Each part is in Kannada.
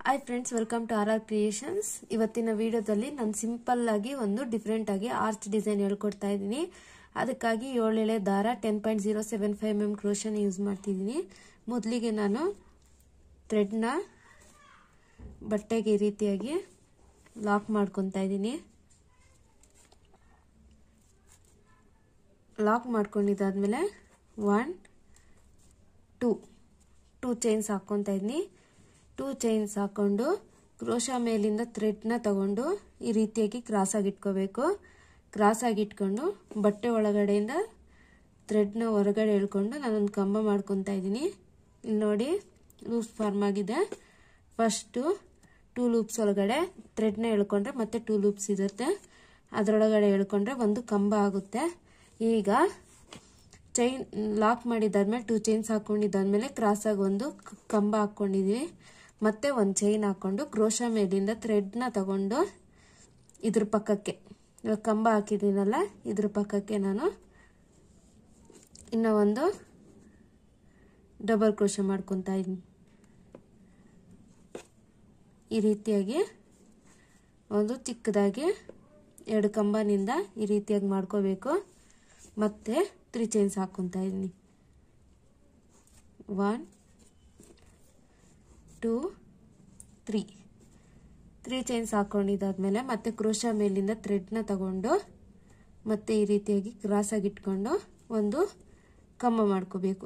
hi friends welcome to R R creations ಇವತ್ತಿನ ವಿಡಿಯೋದಲ್ಲಿ ನಾನು ಸಿಂಪಲ್ ಆಗಿ ಒಂದು ಡಿಫ್ರೆಂಟ್ ಆಗಿ ಆರ್ಚ್ ಡಿಸೈನ್ ಹೇಳ್ಕೊಡ್ತಾ ಇದ್ದೀನಿ ಅದಕ್ಕಾಗಿ ಏಳೆಳೆ ದಾರ ten point zero seven five M ಕ್ರೋಶನ್ ಯೂಸ್ ಮಾಡ್ತಿದ್ದೀನಿ ಮೊದಲಿಗೆ ನಾನು ಥ್ರೆಡ್ನ ಬಟ್ಟೆಗೆ ಈ ರೀತಿಯಾಗಿ ಲಾಕ್ ಮಾಡ್ಕೊತಾ ಇದ್ದೀನಿ ಲಾಕ್ ಮಾಡ್ಕೊಂಡಿದ್ದಾದ್ಮೇಲೆ ಒನ್ ಟೂ ಟೂ ಚೈನ್ಸ್ ಹಾಕ್ಕೊತಾ ಇದ್ದೀನಿ ಟೂ ಚೈನ್ಸ್ ಹಾಕ್ಕೊಂಡು ಕ್ರೋಶ ಮೇಲಿಂದ ಥ್ರೆಡ್ನ ತಗೊಂಡು ಈ ರೀತಿಯಾಗಿ ಕ್ರಾಸಾಗಿ ಇಟ್ಕೋಬೇಕು ಕ್ರಾಸಾಗಿ ಇಟ್ಕೊಂಡು ಬಟ್ಟೆ ಒಳಗಡೆಯಿಂದ ಥ್ರೆಡ್ನ ಹೊರಗಡೆ ಎಳ್ಕೊಂಡು ನಾನೊಂದು ಕಂಬ ಮಾಡ್ಕೊತಾ ಇದ್ದೀನಿ ಇಲ್ಲಿ ನೋಡಿ ಲೂಪ್ಸ್ ಫಾರ್ಮ್ ಆಗಿದೆ ಫಸ್ಟು ಟೂ ಲೂಪ್ಸ್ ಒಳಗಡೆ ಥ್ರೆಡ್ನ ಎಳ್ಕೊಂಡ್ರೆ ಮತ್ತೆ ಟೂ ಲೂಪ್ಸ್ ಇರುತ್ತೆ ಅದರೊಳಗಡೆ ಎಳ್ಕೊಂಡ್ರೆ ಒಂದು ಕಂಬ ಆಗುತ್ತೆ ಈಗ ಚೈನ್ ಲಾಕ್ ಮಾಡಿದ್ದಾದ್ಮೇಲೆ ಟೂ ಚೈನ್ಸ್ ಹಾಕೊಂಡಿದ್ದಾದ್ಮೇಲೆ ಕ್ರಾಸಾಗಿ ಒಂದು ಕಂಬ ಹಾಕ್ಕೊಂಡಿದ್ದೀನಿ ಮತ್ತೆ ಒಂದು ಚೈನ್ ಹಾಕ್ಕೊಂಡು ಕ್ರೋಶ ಮೇಲಿಂದ ಥ್ರೆಡ್ನ ತಗೊಂಡು ಇದ್ರ ಪಕ್ಕಕ್ಕೆ ಇವಾಗ ಕಂಬ ಹಾಕಿದ್ದೀನಲ್ಲ ಇದ್ರ ಪಕ್ಕಕ್ಕೆ ನಾನು ಇನ್ನೂ ಒಂದು ಡಬಲ್ ಕ್ರೋಶ ಮಾಡ್ಕೊತಾ ಇದ್ದೀನಿ ಈ ರೀತಿಯಾಗಿ ಒಂದು ಚಿಕ್ಕದಾಗಿ ಎರಡು ಕಂಬನಿಂದ ಈ ರೀತಿಯಾಗಿ ಮಾಡ್ಕೋಬೇಕು ಮತ್ತೆ ತ್ರೀ ಚೈನ್ಸ್ ಹಾಕ್ಕೊತಾ ಇದ್ದೀನಿ one two three three chains ಹಾಕ್ಕೊಂಡಿದ್ದಾದ್ಮೇಲೆ ಮತ್ತೆ ಕ್ರೋಶ ಮೇಲಿಂದ ಥ್ರೆಡ್ನ ತಗೊಂಡು ಮತ್ತೆ ಈ ರೀತಿಯಾಗಿ ಕ್ರಾಸಾಗಿ ಇಟ್ಕೊಂಡು ಒಂದು ಕಂಬ ಮಾಡ್ಕೋಬೇಕು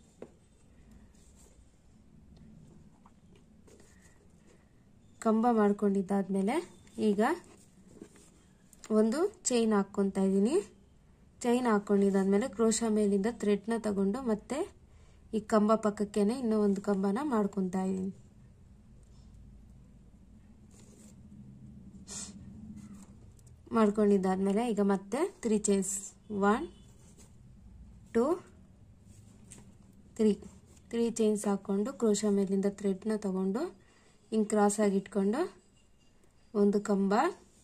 ಕಂಬ ಮಾಡ್ಕೊಂಡಿದ್ದಾದ್ಮೇಲೆ ಈಗ ಒಂದು ಚೈನ್ ಹಾಕ್ಕೊತಾ ಇದ್ದೀನಿ ಚೈನ್ ಹಾಕ್ಕೊಂಡಿದ್ದಾದ್ಮೇಲೆ ಕ್ರೋಶ ಮೇಲಿಂದ ಥ್ರೆಡ್ನ ತಗೊಂಡು ಮತ್ತೆ ಈ ಕಂಬ ಪಕ್ಕಕ್ಕೇನೆ ಇನ್ನೂ ಒಂದು ಕಂಬನ ಮಾಡ್ಕೊತಾ ಇದ್ದೀನಿ ಮಾಡ್ಕೊಂಡಿದ್ದಾದ್ಮೇಲೆ ಈಗ ಮತ್ತೆ three chains one two three three chains ಹಾಕ್ಕೊಂಡು ಕ್ರೋಶ ಮೇಲಿಂದ ಥ್ರೆಡ್ನ ತಗೊಂಡು ಹಿಂಗೆ ಕ್ರಾಸಾಗಿ ಇಟ್ಕೊಂಡು ಒಂದು ಕಂಬ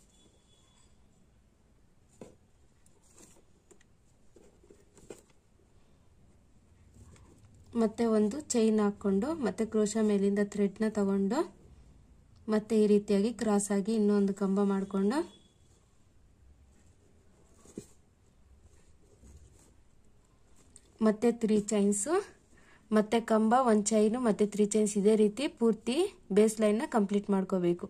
ಮತ್ತೆ ಒಂದು ಚೈನ್ ಹಾಕ್ಕೊಂಡು ಮತ್ತೆ ಕ್ರೋಶ ಮೇಲಿಂದ ಥ್ರೆಡ್ನ ತಗೊಂಡು ಮತ್ತೆ ಈ ರೀತಿಯಾಗಿ ಕ್ರಾಸ್ ಆಗಿ ಇನ್ನೊಂದು ಕಂಬ ಮಾಡಿಕೊಂಡು ಮತ್ತೆ ತ್ರೀ ಚೈನ್ಸು ಮತ್ತೆ ಕಂಬ ಒಂದು ಚೈನು ಮತ್ತೆ ತ್ರೀ ಚೈನ್ಸ್ ಇದೇ ರೀತಿ ಪೂರ್ತಿ ಬೇಸ್ ಲೈನ್ನ ಕಂಪ್ಲೀಟ್ ಮಾಡ್ಕೋಬೇಕು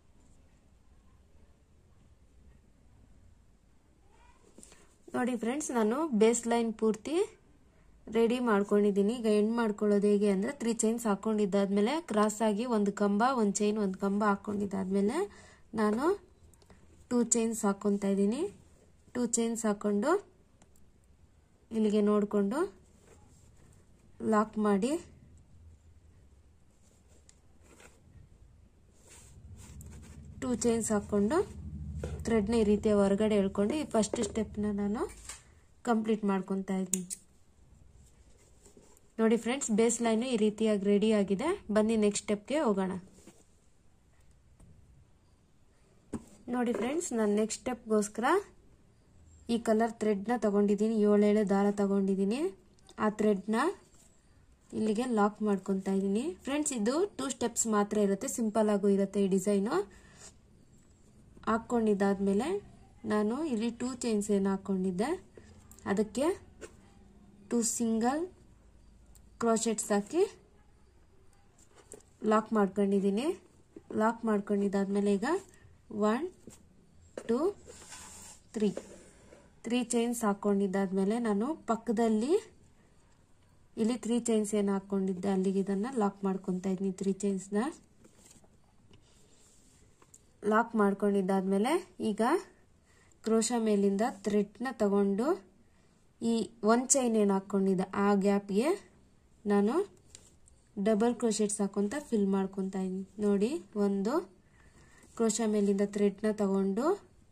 ನೋಡಿ ಫ್ರೆಂಡ್ಸ್ ನಾನು ಬೇಸ್ ಲೈನ್ ಪೂರ್ತಿ ರೆಡಿ ಮಾಡ್ಕೊಂಡಿದ್ದೀನಿ ಈಗ ಎಂಡ್ ಮಾಡ್ಕೊಳ್ಳೋದು ಹೇಗೆ ಅಂದರೆ ತ್ರೀ ಚೈನ್ಸ್ ಹಾಕ್ಕೊಂಡಿದ್ದಾದ್ಮೇಲೆ ಕ್ರಾಸ್ ಆಗಿ ಒಂದು ಕಂಬ ಒಂದು ಚೈನ್ ಒಂದು ಕಂಬ ಹಾಕ್ಕೊಂಡಿದ್ದಾದ್ಮೇಲೆ ನಾನು ಟೂ ಚೈನ್ಸ್ ಹಾಕ್ಕೊತಾ ಇದ್ದೀನಿ ಟೂ ಚೈನ್ಸ್ ಹಾಕ್ಕೊಂಡು ಇಲ್ಲಿಗೆ ನೋಡಿಕೊಂಡು ಲಾಕ್ ಮಾಡಿ ಟೂ ಚೈನ್ಸ್ ಹಾಕ್ಕೊಂಡು ಥ್ರೆಡ್ನ ಈ ರೀತಿಯ ಹೊರಗಡೆ ಎಳ್ಕೊಂಡು ಈ ಫಸ್ಟ್ ಸ್ಟೆಪ್ನ ನಾನು ಕಂಪ್ಲೀಟ್ ಮಾಡ್ಕೊತಾ ಇದ್ದೀನಿ ನೋಡಿ ಫ್ರೆಂಡ್ಸ್ ಬೇಸ್ ಲೈನು ಈ ರೀತಿಯಾಗಿ ರೆಡಿ ಆಗಿದೆ ಬನ್ನಿ ನೆಕ್ಸ್ಟ್ ಸ್ಟೆಪ್ಗೆ ಹೋಗೋಣ ನೋಡಿ ಫ್ರೆಂಡ್ಸ್ ನಾನು ನೆಕ್ಸ್ಟ್ ಸ್ಟೆಪ್ಗೋಸ್ಕರ ಈ ಕಲರ್ ಥ್ರೆಡ್ನ ತಗೊಂಡಿದ್ದೀನಿ ಏಳೇಳೆ ದಾರ ತಗೊಂಡಿದ್ದೀನಿ ಆ ಥ್ರೆಡ್ನ ಇಲ್ಲಿಗೆ ಲಾಕ್ ಮಾಡ್ಕೊತಾ ಇದ್ದೀನಿ ಫ್ರೆಂಡ್ಸ್ ಇದು ಟೂ ಸ್ಟೆಪ್ಸ್ ಮಾತ್ರ ಇರುತ್ತೆ ಸಿಂಪಲ್ ಆಗು ಇರುತ್ತೆ ಈ ಡಿಸೈನು ಹಾಕ್ಕೊಂಡಿದ್ದಾದ್ಮೇಲೆ ನಾನು ಇಲ್ಲಿ ಟೂ ಚೈನ್ಸ್ ಏನು ಹಾಕ್ಕೊಂಡಿದ್ದೆ ಅದಕ್ಕೆ ಟೂ ಸಿಂಗಲ್ ಕ್ರೋಶೆಟ್ಸ್ ಹಾಕಿ ಲಾಕ್ ಮಾಡ್ಕೊಂಡಿದ್ದೀನಿ ಲಾಕ್ ಮಾಡ್ಕೊಂಡಿದ್ದಾದ್ಮೇಲೆ ಈಗ one two three three chains ಹಾಕ್ಕೊಂಡಿದ್ದಾದ್ಮೇಲೆ ನಾನು ಪಕ್ಕದಲ್ಲಿ ಇಲ್ಲಿ ತ್ರೀ ಚೈನ್ಸ್ ಏನು ಹಾಕ್ಕೊಂಡಿದ್ದೆ ಅಲ್ಲಿಗೆ ಇದನ್ನು ಲಾಕ್ ಮಾಡ್ಕೊತಾ ಇದ್ದೀನಿ ತ್ರೀ ಚೈನ್ಸ್ನ ಲಾಕ್ ಮಾಡ್ಕೊಂಡಿದ್ದಾದ್ಮೇಲೆ ಈಗ ಕ್ರೋಶ ಮೇಲಿಂದ ಥ್ರೆಡ್ನ ತಗೊಂಡು ಈ ಒಂದು ಚೈನ್ ಏನು ಹಾಕ್ಕೊಂಡಿದ್ದೆ ಆ ಗ್ಯಾಪ್ಗೆ ನಾನು ಡಬಲ್ ಕ್ರೋಶೆಟ್ಸ್ ಹಾಕೊತ ಫಿಲ್ ಮಾಡ್ಕೊತಾ ಇದ್ದೀನಿ ನೋಡಿ ಒಂದು ಕ್ರೋಶ ಮೇಲಿಂದ ಥ್ರೆಡ್ನ ತಗೊಂಡು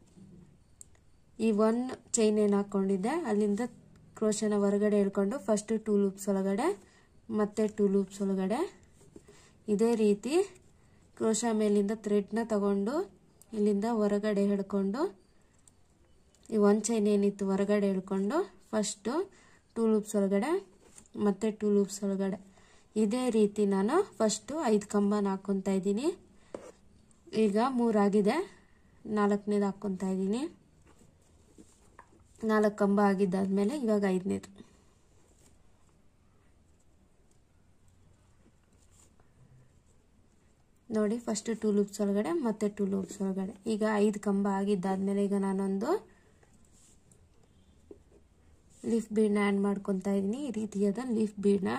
ಈ ಒನ್ ಚೈನ್ ಏನು ಹಾಕ್ಕೊಂಡಿದ್ದೆ ಅಲ್ಲಿಂದ ಕ್ರೋಶನ ಹೊರಗಡೆ ಹೇಳ್ಕೊಂಡು ಫಸ್ಟ್ ಟೂ ಲೂಪ್ಸ್ ಒಳಗಡೆ ಮತ್ತೆ ಟೂ ಲೂಪ್ಸ್ ಒಳಗಡೆ ಇದೇ ರೀತಿ ಕ್ರೋಶ ಮೇಲಿಂದ ಥ್ರೆಡ್ನ ತಗೊಂಡು ಇಲ್ಲಿಂದ ಹೊರಗಡೆ ಹಿಡ್ಕೊಂಡು ಈ ಒಂದು ಚೈನ್ ಏನಿತ್ತು ಹೊರಗಡೆ ಹಿಡ್ಕೊಂಡು ಫಸ್ಟು ಟೂ ಲೂಪ್ಸ್ ಒಳಗಡೆ ಮತ್ತು ಟೂ ಲೂಪ್ಸ್ ಒಳಗಡೆ ಇದೇ ರೀತಿ ನಾನು ಫಸ್ಟು ಐದು ಕಂಬನ ಹಾಕ್ಕೊತಾ ಇದ್ದೀನಿ ಈಗ ಮೂರಾಗಿದೆ ನಾಲ್ಕನೇದು ಹಾಕ್ಕೊತಾ ಇದ್ದೀನಿ ನಾಲ್ಕು ಕಂಬ ಆಗಿದ್ದಾದ್ಮೇಲೆ ಇವಾಗ ಐದನೇದು ನೋಡಿ ಫಸ್ಟ್ ಟೂ ಲೂಪ್ಸ್ ಒಳಗಡೆ ಮತ್ತೆ ಟೂ ಲೂಪ್ಸ್ ಒಳಗಡೆ ಈಗ ಐದು ಕಂಬ ಆಗಿದ್ದಾದ್ಮೇಲೆ ಈಗ ನಾನೊಂದು ಲೀಫ್ ಬೀಡ್ನ ಆ್ಯಡ್ ಮಾಡ್ಕೊತಾ ಇದ್ದೀನಿ ಈ ರೀತಿಯಾದ ಲೀಫ್ ಬೀಡ್ನ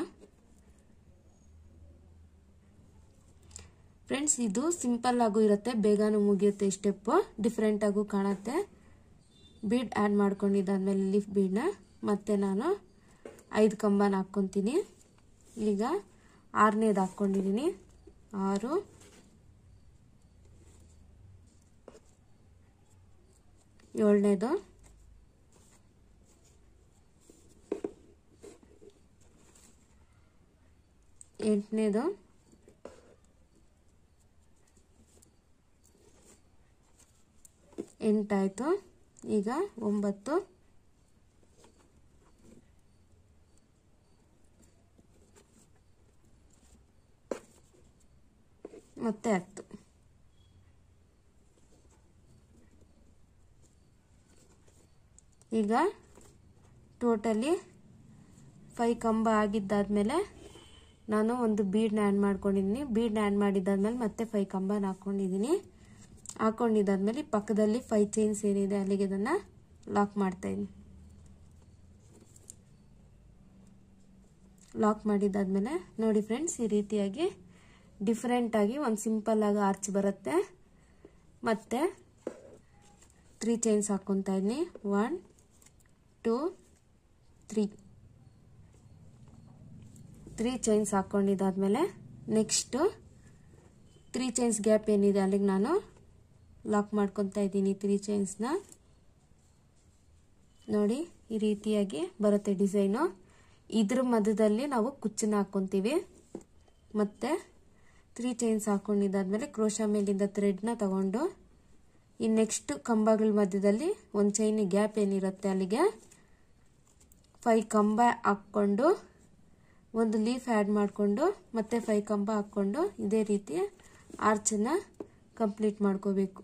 ಫ್ರೆಂಡ್ಸ್ ಇದು ಸಿಂಪಲ್ ಆಗು ಇರುತ್ತೆ ಬೇಗನೂ ಮುಗಿಯುತ್ತೆ ಈ ಸ್ಟೆಪ್ಪು ಡಿಫ್ರೆಂಟ್ ಆಗು ಕಾಣುತ್ತೆ ಬೀಡ್ ಆ್ಯಡ್ ಮಾಡ್ಕೊಂಡಿದ್ದಾದ್ಮೇಲೆ ಲೀಫ್ ಬೀಡ್ನ ಮತ್ತೆ ನಾನು ಐದು ಕಂಬನ ಹಾಕ್ಕೊತೀನಿ ಈಗ ಆರನೇದು ಹಾಕ್ಕೊಂಡಿದ್ದೀನಿ ಆರು ಏಳನೇದು ಎಂಟನೇದು ಎಂಟಾಯಿತು ಈಗ ಒಂಬತ್ತು ಮತ್ತೆ ಹತ್ತು ಈಗ ಟೋಟಲಿ ಫೈ ಕಂಬ ಆಗಿದ್ದಾದ್ಮೇಲೆ ನಾನು ಒಂದು ಬೀಡ್ನ ಆ್ಯಡ್ ಮಾಡ್ಕೊಂಡಿದ್ದೀನಿ ಬೀಡ್ನ ಆ್ಯಡ್ ಮಾಡಿದ್ದಾದ್ಮೇಲೆ ಮತ್ತೆ ಫೈ ಕಂಬನ ಹಾಕ್ಕೊಂಡಿದ್ದೀನಿ ಹಾಕ್ಕೊಂಡಿದ್ದಾದ್ಮೇಲೆ ಪಕ್ಕದಲ್ಲಿ ಫೈ ಚೈನ್ಸ್ ಏನಿದೆ ಅಲ್ಲಿಗೆ ಇದನ್ನು ಲಾಕ್ ಮಾಡ್ತಾಯಿದ್ದೀನಿ ಲಾಕ್ ಮಾಡಿದ್ದಾದ್ಮೇಲೆ ನೋಡಿ ಫ್ರೆಂಡ್ಸ್ ಈ ರೀತಿಯಾಗಿ ಡಿಫ್ರೆಂಟಾಗಿ ಒಂದು ಸಿಂಪಲ್ಲಾಗಿ ಆರ್ಚ್ ಬರುತ್ತೆ ಮತ್ತು ತ್ರೀ ಚೈನ್ಸ್ ಹಾಕ್ಕೊತಾ ಇದ್ದೀನಿ one two three three chains ಹಾಕ್ಕೊಂಡಿದ್ದಾದ್ಮೇಲೆ ನೆಕ್ಸ್ಟು ತ್ರೀ ಚೈನ್ಸ್ ಗ್ಯಾಪ್ ಏನಿದೆ ಅಲ್ಲಿಗೆ ನಾನು ಲಾಕ್ ಮಾಡ್ಕೊತಾ ಇದ್ದೀನಿ ತ್ರೀ ಚೈನ್ಸ್ನ ನೋಡಿ ಈ ರೀತಿಯಾಗಿ ಬರುತ್ತೆ ಡಿಸೈನು ಇದ್ರ ಮಧ್ಯದಲ್ಲಿ ನಾವು ಕುಚ್ಚನ್ನ ಹಾಕ್ಕೊತೀವಿ ಮತ್ತು ತ್ರೀ ಚೈನ್ಸ್ ಹಾಕ್ಕೊಂಡಿದ್ದಾದ್ಮೇಲೆ ಕ್ರೋಶ ಮೇಲಿಂದ ಥ್ರೆಡ್ನ ತಗೊಂಡು ಈ ನೆಕ್ಸ್ಟ್ ಕಂಬಗಳ ಮಧ್ಯದಲ್ಲಿ ಒಂದು ಚೈನ್ ಗ್ಯಾಪ್ ಏನಿರುತ್ತೆ ಅಲ್ಲಿಗೆ ಫೈ ಕಂಬ ಹಾಕ್ಕೊಂಡು ಒಂದು ಲೀಫ್ ಆ್ಯಡ್ ಮಾಡಿಕೊಂಡು ಮತ್ತೆ ಫೈ ಕಂಬ ಹಾಕ್ಕೊಂಡು ಇದೇ ರೀತಿ ಆರ್ಚನ್ನ ಕಂಪ್ಲೀಟ್ ಮಾಡ್ಕೋಬೇಕು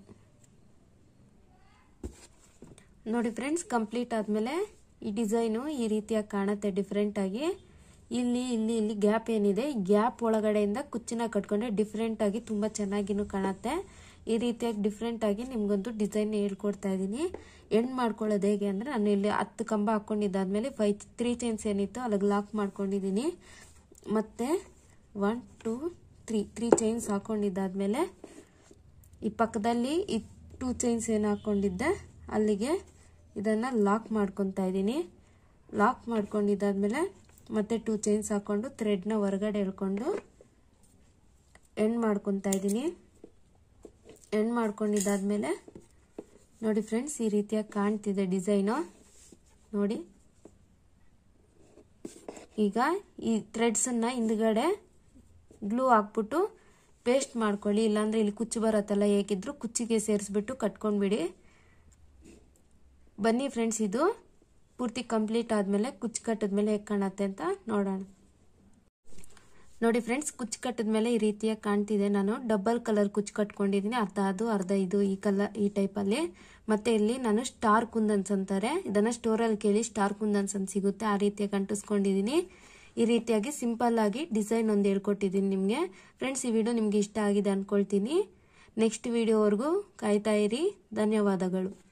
ನೋಡಿ ಫ್ರೆಂಡ್ಸ್ ಕಂಪ್ಲೀಟ್ ಆದಮೇಲೆ ಈ ಡಿಸೈನು ಈ ರೀತಿಯಾಗಿ ಕಾಣುತ್ತೆ ಡಿಫ್ರೆಂಟಾಗಿ ಇಲ್ಲಿ ಇಲ್ಲಿ ಇಲ್ಲಿ ಗ್ಯಾಪ್ ಏನಿದೆ ಈ ಗ್ಯಾಪ್ ಒಳಗಡೆಯಿಂದ ಕುಚ್ಚನ್ನ ಕಟ್ಕೊಂಡ್ರೆ ಡಿಫ್ರೆಂಟಾಗಿ ತುಂಬ ಚೆನ್ನಾಗಿನೂ ಕಾಣುತ್ತೆ ಈ ರೀತಿಯಾಗಿ ಡಿಫ್ರೆಂಟಾಗಿ ನಿಮ್ಗೊಂದು ಡಿಸೈನ್ ಹೇಳ್ಕೊಡ್ತಾ ಇದ್ದೀನಿ ಎಂಡ್ ಮಾಡ್ಕೊಳ್ಳೋದು ಹೇಗೆ ಅಂದರೆ ನಾನು ಇಲ್ಲಿ ಹತ್ತು ಕಂಬ ಹಾಕ್ಕೊಂಡಿದ್ದಾದ್ಮೇಲೆ ಫೈ ತ್ರೀ ಚೈನ್ಸ್ ಏನಿತ್ತು ಅಲ್ಲಿಗೆ ಲಾಕ್ ಮಾಡ್ಕೊಂಡಿದ್ದೀನಿ ಮತ್ತು one two three three chains ಹಾಕ್ಕೊಂಡಿದ್ದಾದ್ಮೇಲೆ ಈ ಪಕ್ಕದಲ್ಲಿ ಈ ಟೂ ಚೈನ್ಸ್ ಏನು ಹಾಕ್ಕೊಂಡಿದ್ದೆ ಅಲ್ಲಿಗೆ ಇದನ್ನು ಲಾಕ್ ಮಾಡ್ಕೊತಾ ಇದ್ದೀನಿ ಲಾಕ್ ಮಾಡ್ಕೊಂಡಿದ್ದಾದ್ಮೇಲೆ ಮತ್ತೆ ಟೂ ಚೈನ್ಸ್ ಹಾಕ್ಕೊಂಡು ಥ್ರೆಡ್ನ ಹೊರಗಡೆ ಎಳ್ಕೊಂಡು ಎಂಡ್ ಮಾಡ್ಕೊತಾ ಇದ್ದೀನಿ ಎಂಡ್ ಮಾಡ್ಕೊಂಡಿದ್ದಾದ್ಮೇಲೆ ನೋಡಿ ಫ್ರೆಂಡ್ಸ್ ಈ ರೀತಿಯಾಗಿ ಕಾಣ್ತಿದೆ ಡಿಸೈನು ನೋಡಿ ಈಗ ಈ ಥ್ರೆಡ್ಸನ್ನು ಹಿಂದ್ಗಡೆ ಗ್ಲೂ ಹಾಕ್ಬಿಟ್ಟು ಪೇಸ್ಟ್ ಮಾಡ್ಕೊಳ್ಳಿ ಇಲ್ಲಾಂದ್ರೆ ಇಲ್ಲಿ ಕುಚ್ಚು ಬರತ್ತಲ್ಲ ಹೇಗಿದ್ರು ಕುಚ್ಚಿಗೆ ಸೇರಿಸ್ಬಿಟ್ಟು ಕಟ್ಕೊಂಡ್ಬಿಡಿ ಬನ್ನಿ ಫ್ರೆಂಡ್ಸ್ ಇದು ಪೂರ್ತಿ ಕಂಪ್ಲೀಟ್ ಆದಮೇಲೆ ಕುಚ್ಚು ಕಟ್ಟಿದ್ಮೇಲೆ ಹೇಗೆ ಕಾಣತ್ತೆ ಅಂತ ನೋಡೋಣ ನೋಡಿ ಫ್ರೆಂಡ್ಸ್ ಕುಚ್ಚು ಕಟ್ಟಿದ್ಮೇಲೆ ಈ ರೀತಿಯಾಗಿ ಕಾಣ್ತಿದೆ ನಾನು ಡಬಲ್ ಕಲರ್ ಕುಚ್ಚು ಕಟ್ಕೊಂಡಿದ್ದೀನಿ ಅರ್ಧ ಅದು ಅರ್ಧ ಇದು ಈ ಕಲರ್ ಈ ಟೈಪಲ್ಲಿ ಮತ್ತೆ ಇಲ್ಲಿ ನಾನು ಸ್ಟಾರ್ ಕುಂದನ್ಸ್ ಅಂತಾರೆ ಇದನ್ನು ಸ್ಟೋರಲ್ಲಿ ಕೇಳಿ ಸ್ಟಾರ್ ಕುಂದನ್ಸ್ ಅಂತ ಸಿಗುತ್ತೆ ಆ ರೀತಿಯಾಗಿ ಅಂಟಿಸ್ಕೊಂಡಿದ್ದೀನಿ ಈ ರೀತಿಯಾಗಿ ಸಿಂಪಲ್ ಆಗಿ ಡಿಸೈನ್ ಒಂದು ಹೇಳ್ಕೊಟ್ಟಿದ್ದೀನಿ ನಿಮಗೆ ಫ್ರೆಂಡ್ಸ್ ಈ ವಿಡಿಯೋ ನಿಮಗೆ ಇಷ್ಟ ಆಗಿದೆ ಅಂದ್ಕೊಳ್ತೀನಿ ನೆಕ್ಸ್ಟ್ ವಿಡಿಯೋವರೆಗೂ ಕಾಯ್ತಾ ಇರಿ ಧನ್ಯವಾದಗಳು